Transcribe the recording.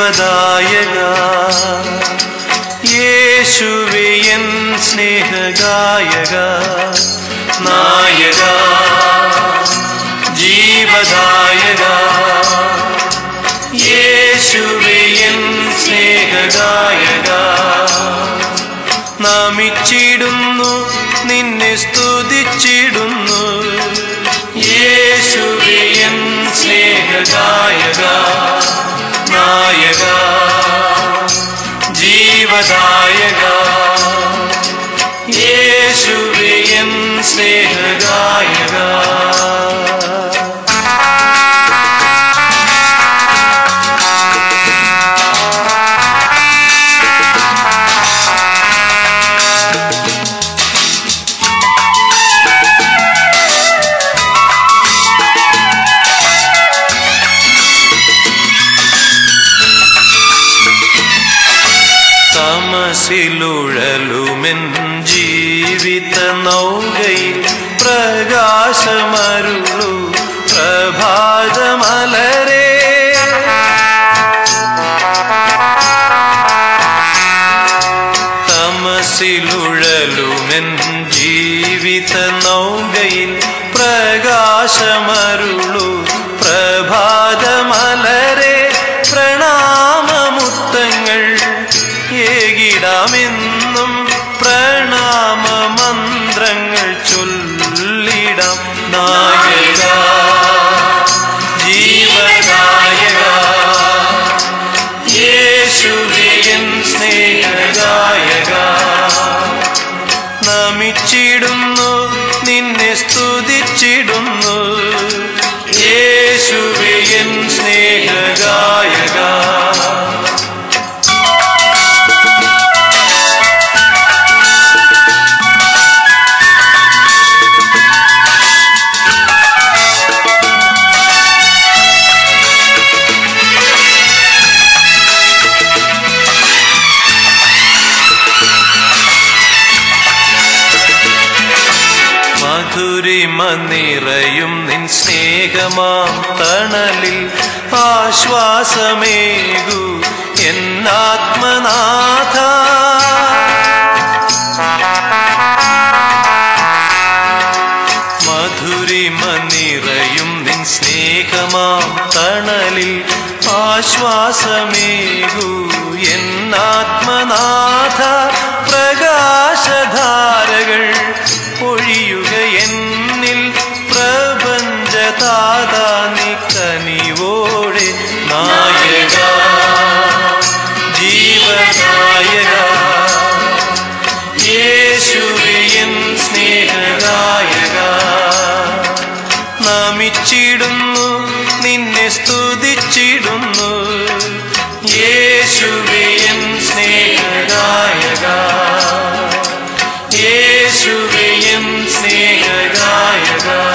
ജീവദായക യേശുവേ എൻ സ്നേഹഗായക നായക ജീവദായക യേശുവേ എൻ സ്നേഹഗായക നമിച്ചിടുന്നു നിന്നെ സ്തുതിച്ചിടുന്നു യേശുവേ എൻ സ്നേഹഗായക നായക ജീവദായക യേശുവേ എൻ സ്നേഹഗായക തമസിലുഴലുമെൻ ജീവിത നൗകയിൽ പ്രകാശമരുളു പ്രഭാതമലരേ തമസിലുഴലുമെൻ ജീവിത നൗകയിൽ പ്രകാശമരുളു പ്രഭാതമലരെ പ്രണാമമുത്തങ്ങൾ ഏകിടാമെന്നും പ്രണാമ മന്ത്രങ്ങൾ ചൊല്ലിടാം നായക ജീവനായക യേശുവിൻ സ്നേഹഗായക നമിച്ചിടുന്നു നിന്നെ സ്തുതിച്ചിടുന്നു യേശുവിൻ സ്നേഹഗായക മധുരിമ നിറയും നിൻ സ്നേഹമാം തണലിൽ ആശ്വാസമേകു എന്നാത്മനാഥ മധുരിമ നിറയും നിൻ സ്നേഹമാം തണലിൽ ആശ്വാസമേകു എന്നാത്മനാഥ പ്രകാശധാരകൾ പൊഴിയുക എന്നിൽ പ്രപഞ്ചതാതാനി കനിവോടെ നായക ജീവനായക യേശുവിൻ സ്നേഹഗായക നമിച്ചിടുന്നു നിന്നെ സ്തുതിച്ചിടുന്നു യേശുവിൻ സ്നേഹഗായക യേശുവിൻ സ്നേഹഗായക